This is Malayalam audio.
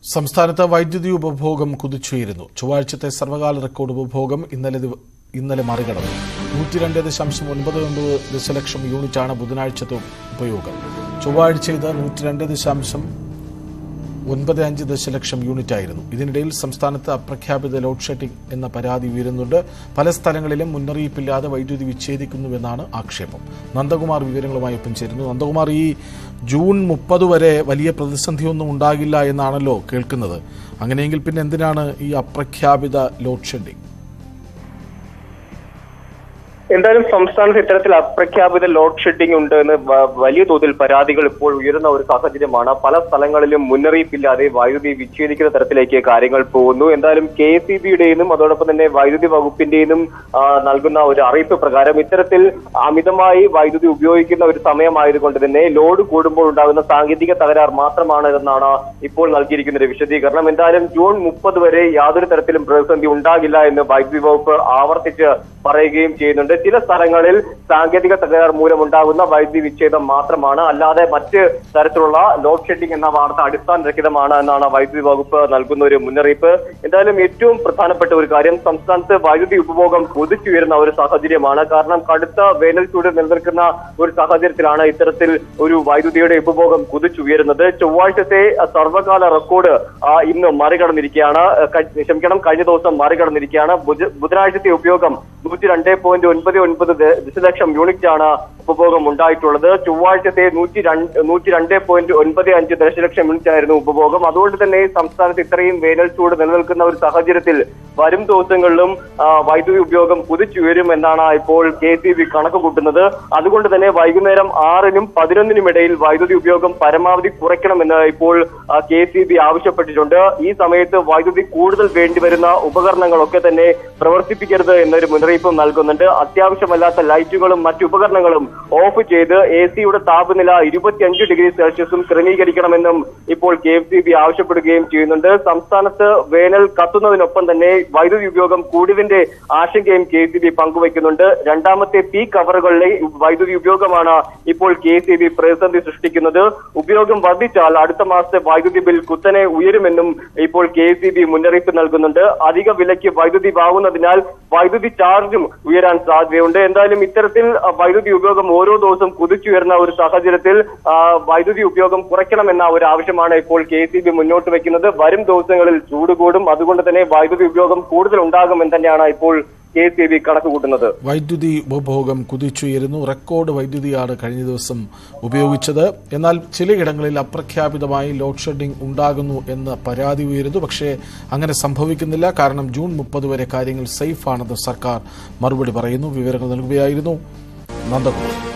സംസ്ഥാനത്ത് വൈദ്യുതി ഉപഭോഗം കുതിച്ചുയരുന്നു ചൊവ്വാഴ്ചത്തെ സർവകാല റെക്കോർഡ് ഉപഭോഗം ഇന്നലെ ദിവ- ഇന്നലെ മറികടന്നു നൂറ്റി രണ്ട് ദശാംശം ഒൻപത് ഒൻപത് ദശലക്ഷം യൂണിറ്റാണ് ബുധനാഴ്ചത്തെ ഉപയോഗം ചൊവ്വാഴ്ച ഇത് നൂറ്റി രണ്ട് ദശാംശം ഒൻപത് അഞ്ച് ദശലക്ഷം യൂണിറ്റ് ആയിരുന്നു ഇതിനിടയിൽ സംസ്ഥാനത്ത് അപ്രഖ്യാപിത ലോഡ് ഷെഡിംഗ് എന്ന പരാതി ഉയരുന്നുണ്ട് പല സ്ഥലങ്ങളിലും മുന്നറിയിപ്പില്ലാതെ വൈദ്യുതി വിച്ഛേദിക്കുന്നുവെന്നാണ് ആക്ഷേപം നന്ദകുമാർ വിവരങ്ങളുമായി ഒപ്പം ചേരുന്നു നന്ദകുമാർ ഈ ജൂൺ മുപ്പത് വരെ വലിയ പ്രതിസന്ധിയൊന്നും ഉണ്ടാകില്ല എന്നാണല്ലോ കേൾക്കുന്നത് അങ്ങനെയെങ്കിൽ പിന്നെ എന്തിനാണ് ഈ അപ്രഖ്യാപിത ലോഡ് ഷെഡിംഗ് എന്തായാലും സംസ്ഥാനത്ത് ഇത്തരത്തിൽ അപ്രഖ്യാപിത ലോഡ് ഷെഡിംഗ് ഉണ്ട് എന്ന് വ- വലിയ തോതിൽ പരാതികൾ ഇപ്പോൾ ഉയരുന്ന ഒരു സാഹചര്യമാണ് പല സ്ഥലങ്ങളിലും മുന്നറിയിപ്പില്ലാതെ വൈദ്യുതി വിച്ഛേദിക്കുന്ന തരത്തിലേക്ക് കാര്യങ്ങൾ പോകുന്നു എന്തായാലും കെ എസ് ഇ ബിയുടെയും അതോടൊപ്പം തന്നെ വൈദ്യുതി വകുപ്പിന്റെയും ആ, നൽകുന്ന ഒരു അറിയിപ്പ് പ്രകാരം ഇത്തരത്തിൽ അമിതമായി വൈദ്യുതി ഉപയോഗിക്കുന്ന ഒരു സമയമായതുകൊണ്ട് തന്നെ ലോഡ് കൂടുമ്പോൾ ഉണ്ടാകുന്ന സാങ്കേതിക തകരാർ മാത്രമാണ് എന്നാണ് ഇപ്പോൾ നൽകിയിരിക്കുന്ന ഒരു വിശദീകരണം എന്തായാലും ജൂൺ മുപ്പത് വരെ യാതൊരു തരത്തിലും പ്രതിസന്ധി ഉണ്ടാകില്ല എന്ന് വൈദ്യുതി വകുപ്പ് ആവർത്തിച്ച് പറയുകയും ചെയ്യുന്നുണ്ട് ചില സ്ഥലങ്ങളിൽ സാങ്കേതിക തകരാർ മൂലമുണ്ടാകുന്ന വൈദ്യുതി വിച്ഛേദം മാത്രമാണ് അല്ലാതെ മറ്റ് തരത്തിലുള്ള ലോഡ് ഷെഡിംഗ് എന്ന വാർത്ത അടിസ്ഥാനരഹിതമാണ് എന്നാണ് വൈദ്യുതി വകുപ്പ് നൽകുന്ന ഒരു മുന്നറിയിപ്പ് എന്തായാലും ഏറ്റവും പ്രധാനപ്പെട്ട ഒരു കാര്യം സംസ്ഥാനത്ത് വൈദ്യുതി ഉപഭോഗം കുതിച്ചുയരുന്ന ഒരു സാഹചര്യമാണ് കാരണം കടുത്ത വേനൽ ചൂട് നിലനിൽക്കുന്ന ഒരു സാഹചര്യത്തിലാണ് ഇത്തരത്തിൽ ഒരു വൈദ്യുതിയുടെ ഉപഭോഗം കുതിച്ചുയരുന്നത് ചൊവ്വാഴ്ചത്തെ സർവകാല റെക്കോർഡ് ആ, ഇന്ന് മറികടന്നിരിക്കുകയാണ് ആ, കഴി- ക്ഷമിക്കണം കഴിഞ്ഞ ദിവസം മറികടന്നിരിക്കുകയാണ് ബുധ- ബുധനാഴ്ചത്തെ ഉപയോഗം നൂറ്റി രണ്ട് പോയിന്റ് ഒൻപത് ഒൻപത് ദ- ദശലക്ഷം യൂണിറ്റ് ആണ് ഉപഭോഗം ഉണ്ടായിട്ടുള്ളത് ചൊവ്വാഴ്ചത്തെ നൂറ്റി രണ്ട് നൂറ്റി രണ്ട് പോയിന്റ് ഒൻപത് അഞ്ച് ദശലക്ഷം യൂണിറ്റ് ആയിരുന്നു ഉപഭോഗം അതുകൊണ്ട് തന്നെ സംസ്ഥാനത്ത് ഇത്രയും വേനൽ ചൂട് നിലനിൽക്കുന്ന ഒരു സാഹചര്യത്തിൽ വരും ദിവസങ്ങളിലും ആ, വൈദ്യുതി ഉപയോഗം കുതിച്ചുയരും എന്നാണ് ഇപ്പോൾ കെ സി ബി കണക്ക് കൂട്ടുന്നത് അതുകൊണ്ട് തന്നെ വൈകുന്നേരം ആറിനും പതിനൊന്നിനും ഇടയിൽ വൈദ്യുതി ഉപയോഗം പരമാവധി കുറയ്ക്കണമെന്ന് ഇപ്പോൾ കെ സി ബി ആവശ്യപ്പെട്ടിട്ടുണ്ട് ഈ സമയത്ത് വൈദ്യുതി കൂടുതൽ വേണ്ടിവരുന്ന ഉപകരണങ്ങളൊക്കെ തന്നെ പ്രവർത്തിപ്പിക്കരുത് എന്നൊരു മുന്നറിയിപ്പ് നൽകുന്നുണ്ട് അത്യാവശ്യമല്ലാത്ത ലൈറ്റുകളും മറ്റു ഉപകരണങ്ങളും ഓഫ് ചെയ്ത് എ സിയുടെ താപനില ഇരുപത്തിയഞ്ച് ഡിഗ്രി സെൽഷ്യസും ക്രമീകരിക്കണമെന്നും ഇപ്പോൾ കെ എഫ് സി ബി ആവശ്യപ്പെടുകയും ചെയ്യുന്നുണ്ട് സംസ്ഥാനത്ത് വേനൽ കത്തുന്നതിനൊപ്പം തന്നെ വൈദ്യുതി ഉപയോഗം കൂടിയതിന്റെ ആശങ്കയും കെ സി ബി പങ്കുവയ്ക്കുന്നുണ്ട് രണ്ടാമത്തെ പീക്ക് അവറുകളിലെ വൈദ്യുതി ഉപയോഗമാണ് ഇപ്പോൾ കെ സി ബി പ്രതിസന്ധി സൃഷ്ടിക്കുന്നത് ഉപയോഗം വർദ്ധിച്ചാൽ അടുത്ത മാസത്തെ വൈദ്യുതി ബിൽ കുത്തനെ ഉയരുമെന്നും ഇപ്പോൾ കെ സി ബി മുന്നറിയിപ്പ് നൽകുന്നുണ്ട് അധിക വിലയ്ക്ക് വൈദ്യുതി വാങ്ങുന്നതിനാൽ വൈദ്യുതി ചാർജും ഉയരാൻ സാധ്യതയുണ്ട് എന്തായാലും ഇത്തരത്തിൽ ആ, വൈദ്യുതി ഉപയോഗം ഓരോ ദിവസവും കുതിച്ചുയർന്ന ഒരു സാഹചര്യത്തിൽ ആ, വൈദ്യുതി ഉപയോഗം കുറയ്ക്കണമെന്ന ഒരു ആവശ്യമാണ് ഇപ്പോൾ കെ സി ബി മുന്നോട്ട് വെക്കുന്നത് വരും ദിവസങ്ങളിൽ ചൂട് കൂടും അതുകൊണ്ട് തന്നെ വൈദ്യുതി ഉപയോഗം കൂടുതൽ ഉണ്ടാകുമെന്ന് തന്നെയാണ് ഇപ്പോൾ കെ സി ബി കണക്ക് കൂട്ടുന്നത് വൈദ്യുതി ഉപഭോഗം കുതിച്ചുയരുന്നു റെക്കോർഡ് വൈദ്യുതിയാണ് കഴിഞ്ഞ ദിവസം ഉപയോഗിച്ചത് എന്നാൽ ചിലയിടങ്ങളിൽ അപ്രഖ്യാപിതമായി ലോഡ് ഷെഡിംഗ് ഉണ്ടാകുന്നു എന്ന പരാതി ഉയരുന്നു പക്ഷേ അങ്ങനെ സംഭവിക്കുന്നില്ല കാരണം ജൂൺ മുപ്പത് വരെ കാര്യങ്ങൾ സേഫ് ആണെന്ന് സർക്കാർ മറുപടി പറയുന്നു വിവരങ്ങൾ നൽകുകയായിരുന്നു നന്ദകുമാർ